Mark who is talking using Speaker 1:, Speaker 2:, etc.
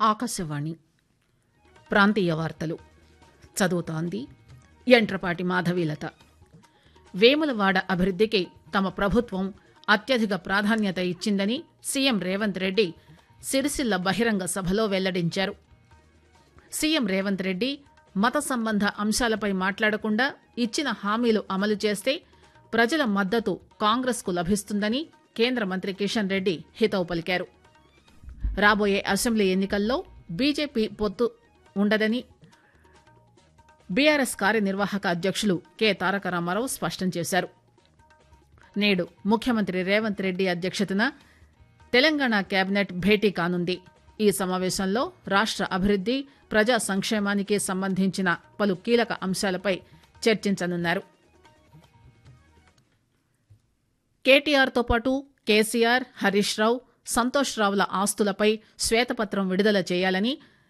Speaker 1: ఆకాశవాణి ప్రాంతీయ వార్తలు చదువుతోంది ఎంట్రపాటి మాధవీలత వేములవాడ అభివృద్దికి తమ ప్రభుత్వం అత్యధిక ప్రాధాన్యత ఇచ్చిందని సీఎం రేవంత్ రెడ్డి సిరిసిల్ల బహిరంగ సభలో వెల్లడించారు సీఎం రేవంత్ రెడ్డి మత సంబంధ అంశాలపై మాట్లాడకుండా ఇచ్చిన హామీలు అమలు చేస్తే ప్రజల మద్దతు కాంగ్రెస్కు లభిస్తుందని కేంద్ర మంత్రి కిషన్ రెడ్డి హితవు పలికారు రాబోయే అసెంబ్లీ ఎన్నికల్లో బీజేపీ పొత్తు ఉండదని బీఆర్ఎస్ కార్యనిర్వాహక అధ్యక్షులు కె తారక రామారావు స్పష్టం చేశారు నేడు ముఖ్యమంత్రి రేవంత్ రెడ్డి అధ్యక్షతన తెలంగాణ కేబినెట్ భేటీ కానుంది ఈ సమావేశంలో రాష్ట అభివృద్ది ప్రజా సంక్షేమానికి సంబంధించిన పలు కీలక అంశాలపై చర్చించనున్నారు కేటీఆర్తో పాటు కేసీఆర్ హరీష్ రావు సంతోష్ రావుల ఆస్తులపై శ్వేతపత్రం విడుదల చేయాలని